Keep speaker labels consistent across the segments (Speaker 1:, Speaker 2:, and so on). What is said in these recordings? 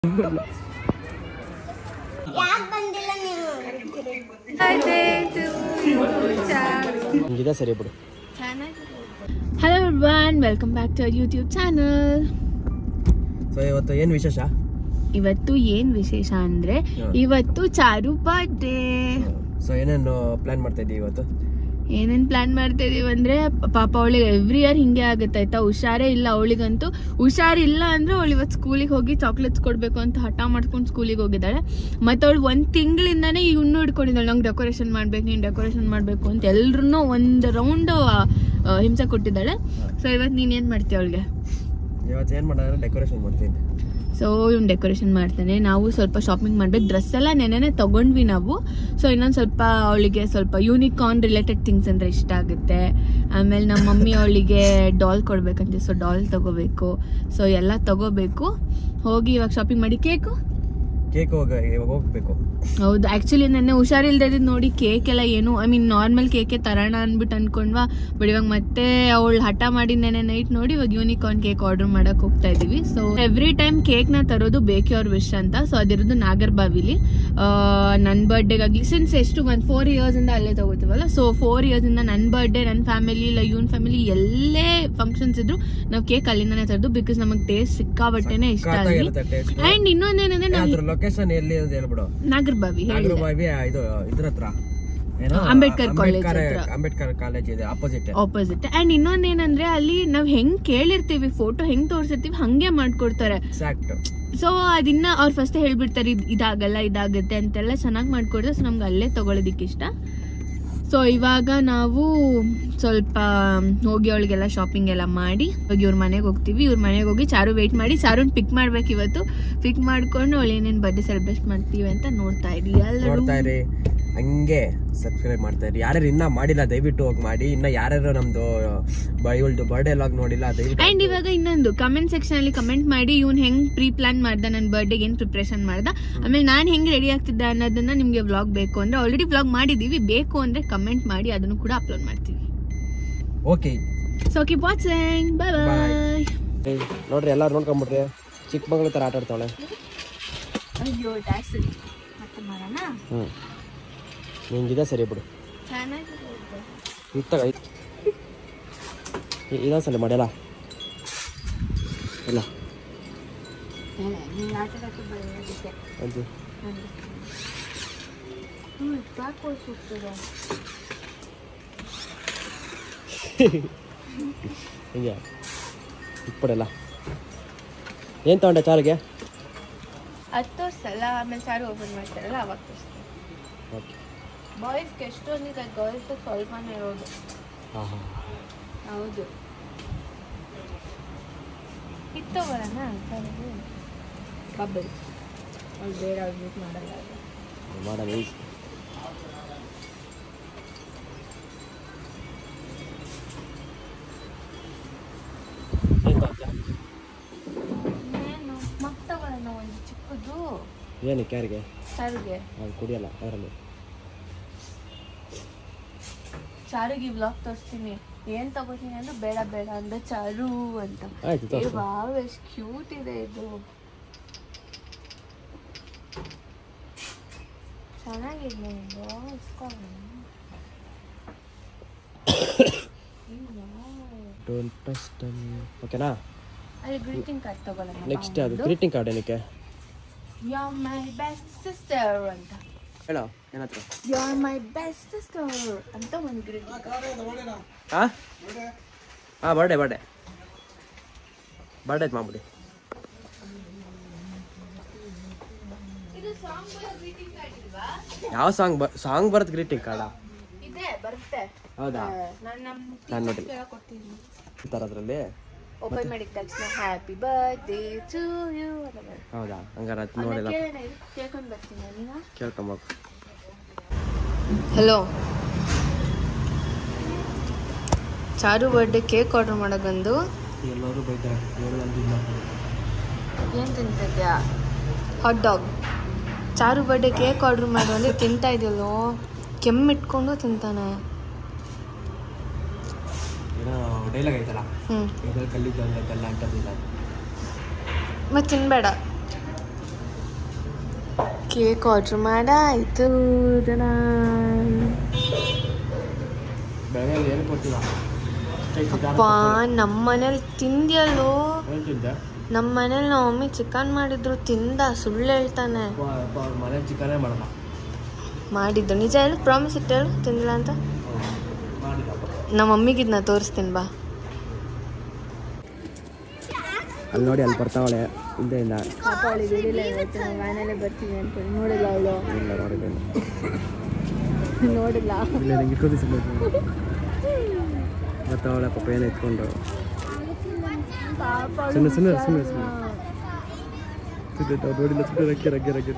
Speaker 1: ಯಾಕೆ ಬಂದಿಲ್ಲ ನೀವು
Speaker 2: ಹಿಂಗಿದೆ ಸರಿ ಬಿಡು
Speaker 3: hello everyone welcome back to our YouTube channel
Speaker 2: so ಇವತ್ತು ಏನು ವಿಶೇಷ
Speaker 3: ಇವತ್ತು ಏನ್ ವಿಶೇಷ ಅಂದ್ರೆ
Speaker 2: ಹಾ.
Speaker 3: ಇವತ್ತು ಚಾರು ಬರ್ಡೇ
Speaker 2: ಸೊ ಏನೇನು ಪ್ಲಾನ್ ಮಾಡ್ತಾ ಇದ್ದೀವಿ ಇವತ್ತು
Speaker 3: ಏನೇನ್ ಪ್ಲಾನ್ ಮಾಡ್ತಾ ಇದೀವಿ ಅಂದ್ರೆ ಪಾಪ ಅವಳಿಗೆ ಎವ್ರಿ ಇಯರ್ ಹಿಂಗೆ ಆಗುತ್ತೆ ಆಯ್ತಾ ಹುಷಾರೇ ಇಲ್ಲ ಅವಳಿಗಂತೂ ಹುಷಾರಿಲ್ಲ ಅಂದ್ರೆ ಅವಳು ಇವತ್ತು ಸ್ಕೂಲಿಗೆ ಹೋಗಿ ಚಾಕ್ಲೇಟ್ಸ್ ಕೊಡ್ಬೇಕು ಅಂತ ಹಠ ಮಾಡ್ಕೊಂಡು ಸ್ಕೂಲಿಗೆ ಹೋಗಿದ್ದಾಳೆ ಮತ್ತೆ ಅವಳು ಒಂದ್ ತಿಂಗಳಿಂದಾನೇ ಇವ್ನು ಹಿಡ್ಕೊಂಡಿದ್ದಾಳೆ ನಂಗೆ ಡೆಕೋರೇಷನ್ ಮಾಡ್ಬೇಕು ನೀನು ಡೆಕೋರೇಷನ್ ಮಾಡ್ಬೇಕು ಅಂತ ಎಲ್ರು ಒಂದ್ ರೌಂಡ್ ಹಿಂಸೆ ಕೊಟ್ಟಿದ್ದಾಳೆ ಸೊ ಇವತ್ತು ನೀನ್ ಏನ್ ಮಾಡ್ತೀಯ ಅವಳಿಗೆ
Speaker 2: ಇವತ್ತು ಏನು ಮಾಡೋಣ ಡೆಕೋರೇಷನ್ ಮಾಡ್ತೀನಿ
Speaker 3: ಸೊ ಇವ್ನು ಡೆಕೋರೇಷನ್ ಮಾಡ್ತಾನೆ ನಾವು ಸ್ವಲ್ಪ ಶಾಪಿಂಗ್ ಮಾಡ್ಬೇಕು ಡ್ರೆಸ್ ಎಲ್ಲ ನೆನೆನೆ ತಗೊಂಡ್ವಿ ನಾವು ಸೊ ಇನ್ನೊಂದು ಸ್ವಲ್ಪ ಅವಳಿಗೆ ಸ್ವಲ್ಪ ಯೂನಿಕಾರ್ನ್ ರಿಲೇಟೆಡ್ ಥಿಂಗ್ಸ್ ಅಂದ್ರೆ ಇಷ್ಟ ಆಗುತ್ತೆ ಆಮೇಲೆ ನಮ್ಮ ಮಮ್ಮಿ ಅವಳಿಗೆ ಡಾಲ್ ಕೊಡ್ಬೇಕಂತೆ ಸೊ ಡಾಲ್ ತಗೋಬೇಕು ಸೊ ಎಲ್ಲ ತಗೋಬೇಕು ಹೋಗಿ ಇವಾಗ ಶಾಪಿಂಗ್ ಮಾಡಿ ಕೇಕು
Speaker 2: ಕೇಕ್ ಹೋಗ ಇವಾಗ ಹೋಗ್ಬೇಕು
Speaker 3: ಹೌದು ಆಕ್ಚುಲಿ ನೆನ್ನೆ ಹುಷಾರಿಲ್ದೆ ನೋಡಿ ಕೇಕ್ ಎಲ್ಲ ಏನು ಐ ಮೀನ್ ನಾರ್ಮಲ್ ಕೇಕೆ ತರೋಣ ಅನ್ಬಿಟ್ಟು ಅನ್ಕೊಂಡ್ವಾ ಬಟ್ ಇವಾಗ ಮತ್ತೆ ಅವಳು ಹಠ ಮಾಡಿ ನೆನೆ ನೈಟ್ ನೋಡಿ ಇವಾಗ ಯೂನಿಕಾರ್ನ್ ಕೇಕ್ ಆರ್ಡರ್ ಮಾಡಕ್ ಹೋಗ್ತಾ ಇದೀವಿ ಸೊ ಎವ್ರಿ ಟೈಮ್ ಕೇಕ್ ನ ತರೋದು ಬೇಕಿ ಅವ್ರ ವಿಶ್ ಅಂತ ಸೊ ಅದಿರೋದು ನಾಗರ್ಬಾವಿಲಿ ನನ್ನ ಬರ್ಡೇಗಾಗ್ಲಿ ಸಿನ್ಸ್ ಎಷ್ಟು ಒಂದು ಫೋರ್ ಇಯರ್ಸ್ ಇಂದ ಅಲ್ಲೇ ತಗೋತೀವಲ್ಲ ಸೊ ಫೋರ್ ಇಯರ್ಸ್ ಇಂದ ನನ್ನ ಬರ್ಡೇ ನನ್ನ ಫ್ಯಾಮಿಲಿ ಇಲ್ಲ ಇವನ್ ಫ್ಯಾಮಿಲಿ ಎಲ್ಲೇ ಫಂಕ್ಷನ್ಸ್ ಇದ್ರು ನಾವು ಕೇಕ್ ಅಲ್ಲಿಂದಾನೆ ತರೋದು ಬಿಕಾಸ್ ನಮಗೆ ಟೇಸ್ಟ್ ಸಿಕ್ಕಾಬಟ್ಟೆನೆ ಇಷ್ಟ ಆಗಿ
Speaker 2: ಸಖತ್ತಾಗಿರುತ್ತೆ taste.
Speaker 3: ಅಂಡ್ ಇನ್ನೊಂದೇನಂದ್ರೆ ನಾವು
Speaker 2: ಅದ್ರ ಲೊಕೇಶನ್ ಎಲ್ಲಿ ಅಂತ ಹೇಳ್ಬಿಡು
Speaker 3: ನಾಗರ್ಬಾವಿ ಹೇಳಿ
Speaker 2: ನಾಗರಬಾವಿ ಇದು ಇದ್ರ ಹತ್ರ ಏನೋ
Speaker 3: ಅಂಬೇಡ್ಕರ್ college
Speaker 2: ಅಂಬೇಡ್ಕರ್-
Speaker 3: ಹತ್ರ.
Speaker 2: ಅಂಬೇಡ್ಕರ್ ಕಾಲೇಜ್ ಇದೆ ಆಪೋಸಿಟ್
Speaker 3: ಆಪೋಸಿಟ್ ಅಂಡ್ ಇನ್ನೊಂದೇನಂದ್ರೆ ಅಲ್ಲಿ ನಾವ್ ಹೆಂಗ್ ಕೇಳಿರ್ತೀವಿ ಫೋಟೋ ಹೆಂಗ್ ತೋರ್ಸಿರ್ತೀವಿ ಹಂಗೆ ಮಾಡ್ಕೊಡ್ತಾರೆ
Speaker 2: ಎಕ್ಸಾಕ್ಟ್
Speaker 3: ಸೊ ಅದಿನ್ನ ಅವ್ರು ಫಸ್ಟ್ ಹೇಳ್ಬಿಡ್ತಾರೆ ಇದ್- ಇದಾಗಲ್ಲ ಇದಾಗುತ್ತೆ ಅಂತೆಲ್ಲ ಚೆನ್ನಾಗಿ ಮಾಡ್ಕೊಡ್ತಾರೆ ಸೊ ನಮ್ಗೆ ಅಲ್ಲೇ ತಗೊಳೋದಿಕ್ಕೆ ಇಷ್ಟ ಸೊ ಇವಾಗ ನಾವು ಸ್ವಲ್ಪ ಹೋಗಿ ಅವಳಿಗೆಲ್ಲ ಶಾಪಿಂಗ್ ಎಲ್ಲ ಮಾಡಿ ಇವಾಗ ಇವ್ರ ಮನೆಗೆ ಹೋಗ್ತೀವಿ ಇವ್ರ ಮನೆಗೆ ಹೋಗಿ ಚಾರು ವೇಟ್ ಮಾಡಿ ಚಾರುನ್ ಪಿಕ್ ಮಾಡ್ಬೇಕು ಇವತ್ತು ಪಿಕ್ ಮಾಡ್ಕೊಂಡು ಅವಳು ಏನೇನು ಬರ್ಡೇ ಸೆಲೆಬ್ರೇಟ್ ಮಾಡ್ತೀವಿ ಅಂತ ನೋಡ್ತಾ ಇದ್ವಿ ಎಲ್ಲರೂ
Speaker 2: ನೋಡ್ತಾ ಇರಿ ಹಂಗೆ ಸಬ್ಸ್ಕ್ರೈಬ್ ಮಾಡ್ತಾ ಇರಿ ಯಾರ್ಯಾರು ಇನ್ನ ಮಾಡಿಲ್ಲ ದಯವಿಟ್ಟು ಹೋಗಿ ಮಾಡಿ ಇನ್ನ ಯಾರ್ಯಾರು ನಮ್ದು ಇವಳ್ದು ಬರ್ಡೇ ಲಾಗ್ ನೋಡಿಲ್ಲ ದಯವಿಟ್ಟು
Speaker 3: ಅಂಡ್ ಇವಾಗ ಇನ್ನೊಂದು ಕಮೆಂಟ್ ಸೆಕ್ಷನ್ ಅಲ್ಲಿ ಕಮೆಂಟ್ ಮಾಡಿ ಇವ್ನ್ ಹೆಂಗ್ ಪ್ರೀ ಪ್ಲಾನ್ ಮಾಡ್ದ ನನ್ನ ಬರ್ಡೇಗೆ ಏನ್ ಪ್ರಿಪ್ರೇಷನ್ ಮಾಡ್ದ ಆಮೇಲೆ ನಾನ್ ಹೆಂಗ್ ರೆಡಿ ಆಗ್ತಿದ್ದೆ ಅನ್ನೋದನ್ನ ನಿಮ್ಗೆ ವ್ಲಾಗ್ ಬೇಕು ಅಂದ್ರೆ ಆಲ್ರೆಡಿ ವ್ಲಾಗ್ ಮಾಡಿದೀವಿ ಬೇಕು ಅಂದ್ರೆ ಕಮೆಂಟ್ ಮಾಡಿ ಅದನ್ನು ಕೂಡ ಅಪ್ಲೋಡ್ ಮಾಡ್ತೀವಿ
Speaker 2: okay
Speaker 3: so keep watching bye bye
Speaker 2: ನೋಡ್ರಿ ಎಲ್ಲಾರು ನೋಡ್ಕೊಂಬಿಟ್ರಿ ಚಿಕ್ಕಮಗಳೂರು ತರ ಆಟ ಆಡ್ತಾವಳೆ
Speaker 3: ಅಯ್ಯೋ ಟ್ಯಾಕ್ಸ್ ಮತ್ತೆ ಮಾಡೋಣ
Speaker 2: ಹ್ಮ್ ನಿಂಗಿದೆ ಸರಿ ಬಿಡು ಇತ್ತಾಗ ಇದೊಂದ್ಸಲ ಮಾಡಲ್ಲ ಇಲ್ಲ ಅದು ಹಿಂಗೆ ಇಟ್ಬಿಡಲ್ಲ ಏನು ತಗೊಂಡೆ ಚಾರಿಗೆ
Speaker 3: ಅದು ತೋರ್ಸಲ್ಲ ಆಮೇಲೆ ಸಾರು ಓಪನ್ ಮಾಡ್ತಾರಲ್ಲ ಅವಾಗ ತೋರಿಸ್ತಾರೆ
Speaker 2: ಓಕೆ
Speaker 3: ಬಾಯ್ಸ್ಗೆ ಎಷ್ಟೊಂದಿದೆ ಗರ್ಲ್ಸ್ ಸ್ವಲ್ಪನೇ ಇರೋದು
Speaker 2: ಹಾಂ ಹಾಂ
Speaker 3: ಹೌದು ಇತ್ತು ಬರೋಣ ಬಬ್ಬಲ್ ಅವ್ಳು ಬೇಡ ಅವ್ಳು ಯೂಸ್ ಮಾಡಲ್ಲ ಅದು.
Speaker 2: ಮಾಡೋಣ ಈಸಿ
Speaker 3: ಏನು ಮತ್ತೆ ತಗೊಳ್ಳೋಣ ಒಂದು ಚಿಕ್ಕದು
Speaker 2: ಏನಕ್ಕೆ ಯಾರಿಗೆ
Speaker 3: ಚಾರುಗೆ
Speaker 2: ನಾನು ಕುಡಿಯಲ್ಲ ಅದರಲ್ಲಿ
Speaker 3: ಚಾರುಗೆ ವ್ಲಾಗ್ ತೋರಿಸ್ತೀನಿ ಏನ್ ತಗೋತೀನಿ ಅಂದ್ರೆ ಬೇಡ ಬೇಡ ಅಂದ್ರೆ ಚಾರು ಅಂತ
Speaker 2: ಆಯ್ತು
Speaker 3: ಏ
Speaker 2: ತೋರಿಸು
Speaker 3: ವಾವ್ ಎಷ್ಟು ಕ್ಯೂಟ್ ಇದೆ ಇದು ಚೆನ್ನಾಗಿದೆ ಇದು ಇಸ್ಕೊಳ್ಳೋಣ
Speaker 2: ಡೋಂಟ್ ಟಚ್ ಓಕೆನಾ
Speaker 3: ಅಲ್ಲಿ ಗ್ರೀಟಿಂಗ್ ಕಾರ್ಡ್ ತಗೊಳ್ಳೋಣ
Speaker 2: ನೆಕ್ಸ್ಟ್ ಅದು ಗ್ರೀಟಿಂಗ್ ಕಾರ್ಡ್ ಏನಕ್ಕೆ
Speaker 3: you are my best sister ಅಂತ
Speaker 2: ಹೇಳೋ ಏನತ್ರ
Speaker 3: you are my best sister ಅಂತ ಒಂದು ಗ್ರೀಟಿಂಗ್
Speaker 2: ಹಾಂ ಹಾಂ ಬರ್ಡೇ ಬರ್ಡೇ ಬರ್ಡೇ ಮಾಡ್ಬಿಡಿ ಯಾವ ಸಾಂಗ್ ಬ ಸಾಂಗ್ ಬರುತ್ತೆ ಗ್ರೀಟಿಂಗ್ ಕಾರ್ಡ
Speaker 3: ಇದೆ ಬರುತ್ತೆ
Speaker 2: ಹೌದಾ
Speaker 3: ನಾನು ನಮ್ಮ
Speaker 2: ನಾನು ನೋಡಿ
Speaker 3: ಕೊಡ್ತೀನಿ
Speaker 2: ಅದರಲ್ಲಿ
Speaker 3: ಓಪನ್ ಮಾಡಿದ ತಕ್ಷಣ ಹ್ಯಾಪಿ ಬರ್ತ್ಡೇ ಟು ಯು ಅಂತ ಬರುತ್ತೆ
Speaker 2: ಹೌದಾ ಹಂಗಾರೆ ಅದು ನೋಡಿಲ್ಲ
Speaker 3: ಕೇಳೋಣ ಇದು ಕೇಳ್ಕೊಂಡು ಬರ್ತೀನಿ ನೀನು
Speaker 2: ಕೇಳ್ಕೊಂಬೇಕು
Speaker 3: hello Charu birthday cake order ಮಾಡೋದಂದು
Speaker 2: ಎಲ್ಲರೂ ಬೈತಾರೆ ಏಳು ಅಂದಿಲ್ಲ
Speaker 3: ಏನು ತಿಂತಿದ್ಯಾ hot dog Charu birthday cake order ಮಾಡು ಅಂದರೆ ತಿಂತಾ ಇದೆಯಲ್ಲೋ ಕೆಮ್ಮಿಟ್ಕೊಂಡು ತಿಂತಾನೆ
Speaker 2: ಏನೋ ಡೈಲಾಗ್ ಐತಲ್ಲ
Speaker 3: ಹ್ಞೂ
Speaker 2: ಇದ್ರಲ್ಲಿ ಕಲ್ಲಿದ್ದಂಗೆ ಬೆಲ್ಲ ಅಂಟದಿಲ್ಲ
Speaker 3: ಮತ್ತೆ ತಿನ್ಬೇಡ ಕೇಕ್ ಆರ್ಡ್ರ್ ಮಾಡಾಯ್ತು ಜನ
Speaker 2: ಬೆಳಗ್ಗೆ ಏನು ಕೊಡ್ತೀವ
Speaker 3: ಅಪ್ಪ ನಮ್ಮ ಮನೇಲಿ ತಿಂದ್ಯಲ್ಲೋ ನಮ್ಮ ಮನೇಲಿ ನಮ್ಮ ಮಮ್ಮಿ ಚಿಕನ್ ಮಾಡಿದ್ರು ತಿಂದ ಸುಳ್ಳು ಹೇಳ್ತಾನೆ
Speaker 2: ಮನೆ ಚಿಕನೇ ಮಾಡಲ್ಲ
Speaker 3: ಮಾಡಿದ್ದು ನಿಜ ಹೇಳು ಪ್ರಾಮಿಸ್ ಇಟ್ಟು ಹೇಳು ತಿಂದಿಲ್ಲ ಅಂತ
Speaker 2: ಮಾಡಿದಪ್ಪ
Speaker 3: ನಮ್ಮ ಮಮ್ಮಿಗೆ ಇದನ್ನ ತೋರಿಸ್ತೀನಿ ಬಾ
Speaker 2: ಅಲ್ಲಿ ನೋಡಿ ಅಲ್ಲಿ ಬರ್ತಾವಳೆ ಹಿಂದೆಯಿಂದ
Speaker 3: ವ್ಯಾನಲ್ಲೇ ಬರ್ತೀನಿ ಅಂತ ನೋಡಿಲ್ಲ ಅವಳು
Speaker 2: ಇಲ್ಲ ನೋಡಿಲ್ಲ
Speaker 3: ನೋಡಿಲ್ಲ
Speaker 2: ಇಲ್ಲ ನಂಗೆ ಇಟ್ಕೋದಿ ಬರ್ತಾವಳೆ ಪಾಪ ಏನೋ ಇಟ್ಕೊಂಡು ಸುಮ್ಮನೆ ಸುಮ್ಮನೆ ಸುಮ್ಮನೆ ಸುಮ್ಮನೆ ಸುಮ್ಮನೆ ನೋಡಿಲ್ಲ ಸುಮ್ಮನೆ ರಗ್ಗೆ ರಗ್ಗೆ ರಗ್ಗೆ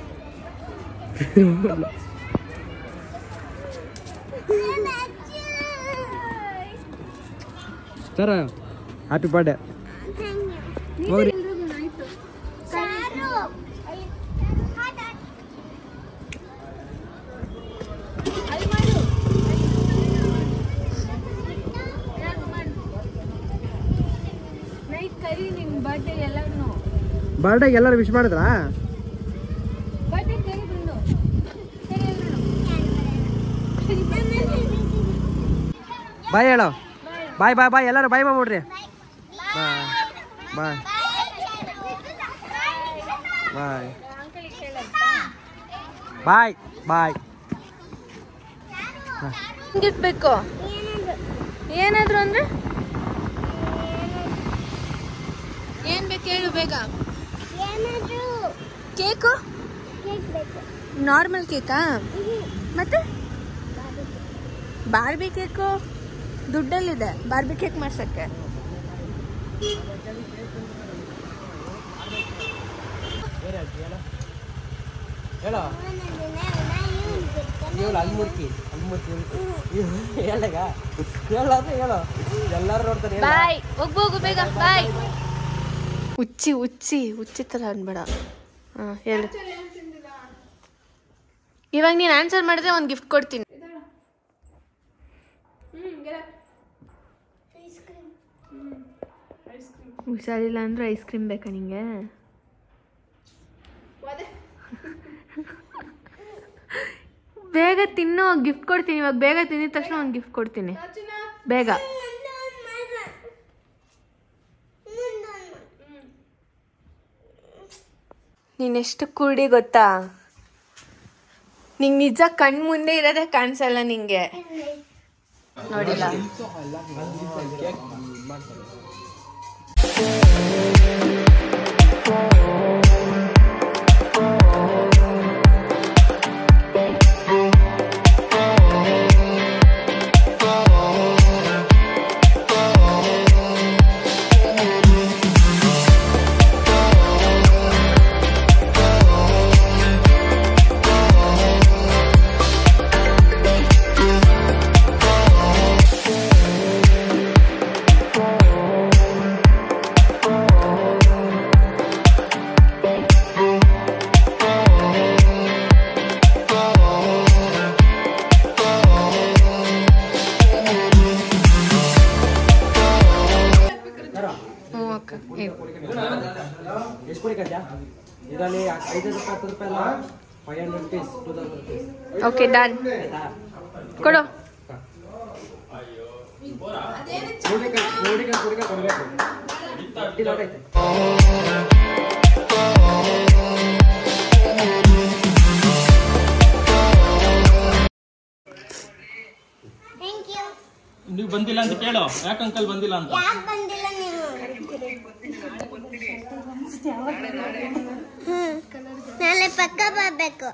Speaker 2: ಸರ ಹ್ಯಾಪಿ ಬರ್ಡೇ ಹೋಗ್ರಿ
Speaker 1: ಸಾರು
Speaker 3: ನೈಟ್ ಕರಿ ನಿನ್ ಬರ್ಡೇ ಎಲ್ಲರೂ
Speaker 2: ಬರ್ಡೇ ಎಲ್ಲರೂ ವಿಶ್ ಮಾಡಿದ್ರಾ
Speaker 3: ಬರ್ಡೇ ಕರಿ ಬಂದು
Speaker 2: ಬಾಯ್ ಹೇಳೋ ಬಾಯ್ ಬಾಯ್ ಬಾಯ್ ಎಲ್ಲರೂ ಬಾಯ್ ಮಾಡ್ಬಿಡ್ರಿ ಬಾಯ್ ಬಾಯ್ ಬಾಯ್ ಬಾಯ್ ಬಾಯ್
Speaker 3: ಗಿಫ್ಟ್ ಬೇಕು ಏನಾದ್ರು ಅಂದ್ರೆ ಏನ್ ಬೇಕು ಹೇಳು ಬೇಗ
Speaker 1: ಏನಾದ್ರು
Speaker 3: ಕೇಕು
Speaker 1: ಕೇಕ್ ಬೇಕು
Speaker 3: ನಾರ್ಮಲ್ ಕೇಕಾ ಮತ್ತೆ ಬಾರ್ಬಿ ಕೇಕು ದುಡ್ಡಲ್ಲಿದೆ ಬಾರ್ಬಿ ಕೇಕ್ ಮಾಡ್ಸಕ್ಕೆ
Speaker 2: ಹೇಳೋ ಹೇಳು ಅಲ್ಲಿ ಮುರ್ಕಿ ಅಲ್ಲಿ ಮುರ್ಕಿ ಹೇಳಗ ಹೇಳಾದ್ರೆ ಹೇಳೋ ಎಲ್ಲರೂ ನೋಡ್ತಾರೆ ಹೇಳು.
Speaker 3: ಬಾಯ್ ಹೋಗ್ಬೋಗು ಬೇಗ ಬಾಯ್ ಉಚ್ಚಿ ಉಚ್ಚಿ ಉಚ್ಚಿ ಥರ ಅನ್ಬೇಡ ಹಾಂ ಹೇಳು ಇವಾಗ ನೀನು ಆನ್ಸರ್ ಮಾಡಿದ್ರೆ ಒಂದು ಗಿಫ್ಟ್ ಕೊಡ್ತೀನಿ ಹುಷಾರಿಲ್ಲ ಅಂದ್ರೆ ಐಸ್ ಕ್ರೀಮ್ ಬೇಕಾ ನಿಂಗೆ ಬೇಗ ತಿನ್ನೋ ಗಿಫ್ಟ್ ಕೊಡ್ತೀನಿ ಇವಾಗ ಬೇಗ ತಿಂದಿದ ತಕ್ಷಣ ಒಂದು ಗಿಫ್ಟ್ ಕೊಡ್ತೀನಿ ಬೇಗ ನೀನೆಷ್ಟು ಕುರುಡಿ ಗೊತ್ತಾ ನಿಂಗೆ ನಿಜ ಕಣ್ ಮುಂದೆ ಇರೋದೇ ಕಾಣಿಸಲ್ಲ ನಿಂಗೆ ನೋಡಿಲ್ಲ ಹ್ಞೂ ಅಕ್ಕ
Speaker 2: ಎಷ್ಟು ಕೊಡಿ ಕಜ್ಜಾ ಇದರಲ್ಲಿ ಐದು ರೂಪಾಯಿ ಹತ್ತು ರೂಪಾಯಿ ಅಲ್ಲ five hundred rupees two thousand rupees
Speaker 3: okay done
Speaker 2: ಆಯ್ತಾ
Speaker 3: ಕೊಡು
Speaker 2: ನೋಡಿಕ ನೋಡಿಕ ಕುಡಿಕ ಕೊಡಬೇಕು ಇದು ಆಗೈತೆ
Speaker 1: ಥ್ಯಾಂಕ್ ಯು
Speaker 4: ನೀವು ಬಂದಿಲ್ಲ ಅಂತ ಕೇಳು ಯಾಕೆ ಅಂಕಲ್ ಬಂದಿಲ್ಲ ಅಂತ
Speaker 1: ಯಾಕೆ ಬಂದಿಲ್ಲ ನೀವು ಹ್ಮ್ ನಾಳೆ ಪಕ್ಕ ಬರ್ಬೇಕು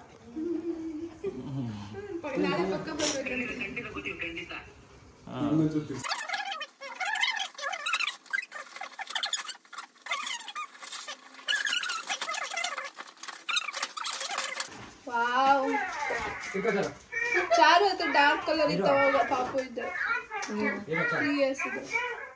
Speaker 2: ಸಿಕ್ಕತ್ತಲ್ಲ
Speaker 5: ಚಾರು ಹತ್ರ ಡಾರ್ಕ್ ಕಲರ್ ಇತ್ತು ಪಾಪು ಇದ್ದ ತ್ರೀ ಇಯರ್ಸ್ ಇದೆ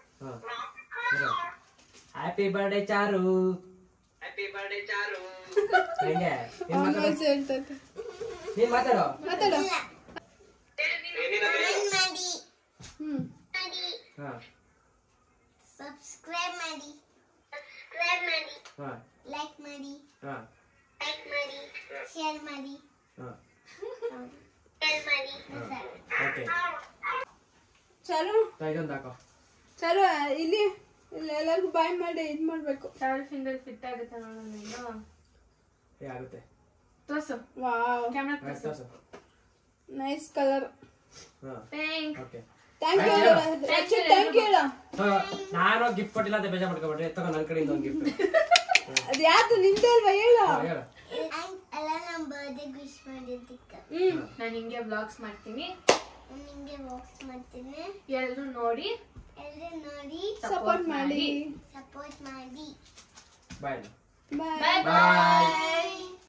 Speaker 2: happy birthday Charu happy birthday Charu ಹೆಂಗೆ ನೀನ್ ಮಾತಾಡು.
Speaker 5: ವಾಯ್ಸ್ ಹೇಳ್ತೈತೆ
Speaker 2: ನೀನ್ ಮಾತಾಡೋ
Speaker 5: ಮಾತಾಡು
Speaker 1: Comment ಮಾಡಿ
Speaker 5: ಹ್ಮ್
Speaker 1: ಮಾಡಿ
Speaker 2: ಹಾ
Speaker 1: ಸಬ್ಸ್ಕ್ರೈಬ್ ಮಾಡಿ ಸಬ್ಸ್ಕ್ರೈಬ್ ಮಾಡಿ
Speaker 2: ಹಾ
Speaker 1: ಲೈಕ್ ಮಾಡಿ
Speaker 2: ಹಾ
Speaker 1: ಲೈಕ್ ಮಾಡಿ ಶೇರ್ ಮಾಡಿ
Speaker 2: ಹಾಂ
Speaker 1: ಶೇರ್ ಮಾಡಿ
Speaker 2: ಓಕೆ
Speaker 5: ಚಲು
Speaker 2: ಇದೊಂದು ಹಾಕೋ
Speaker 5: ಚಲು ಇಲ್ಲಿ ಇಲ್ಲಿ ಎಲ್ಲರಿಗೂ ಬಾಯ್ ಮಾಡಿ ಇದ್ ಮಾಡ್ಬೇಕು
Speaker 3: ಟ್ರಾವೆಲ್ ಫಿಂಗರ್ ಫಿಟ್ ಆಗುತ್ತೆ ನೋಡೋಣ
Speaker 2: ಏ ಆಗುತ್ತೆ
Speaker 3: ತೋರ್ಸು
Speaker 5: ವಾವ್
Speaker 3: ಕ್ಯಾಮ್ರಾ
Speaker 2: ಆಯ್ತು
Speaker 3: ತೋರ್ಸು
Speaker 2: ತೋರ್ಸು.
Speaker 5: ನೈಸ್ ಕಲರ್
Speaker 2: ಹಾಂ
Speaker 3: thank
Speaker 2: okay
Speaker 5: thank you thank you ಹೇಳ
Speaker 2: ನಾನು ಗಿಫ್ಟ್ ಕೊಟ್ಟಿಲ್ಲ ಅಂತ ಬೇಜಾರ್ ಮಾಡ್ಕೊಬೇಡ್ರಿ ತಗೋ ನನ್ನ ಕಡೆಯಿಂದ ಒಂದು ಗಿಫ್ಟ್
Speaker 5: ಅದು ಯಾವ್ದು ನಿಂದೆ ಅಲ್ವಾ ಹೇಳ
Speaker 2: ಹೇಳು
Speaker 1: ಎಲ್ಲ ನಮ್ಮ ಬರ್ಡೇ ವಿಶ್ ಮಾಡಿದ್ದಕ್ಕೆ
Speaker 5: ಹ್ಮ್
Speaker 3: ನಾನು ಹಿಂಗೆ ಬ್ಲಾಗ್ಸ್ ಮಾಡ್ತೀನಿ
Speaker 1: ನಾನು ನಿಂಗೆ ಬಾಕ್ಸ್ ಮಾಡ್ತೀನಿ
Speaker 3: ಎಲ್ಲರೂ ನೋಡಿ
Speaker 1: ಎಲ್ಲರೂ ನೋಡಿ
Speaker 5: ಸಪೋರ್ಟ್ ಮಾಡಿ
Speaker 1: ಸಪೋರ್ಟ್ ಮಾಡಿ
Speaker 2: ಬಾಯ್
Speaker 5: ಬಾಯ್
Speaker 2: ಬಾಯ್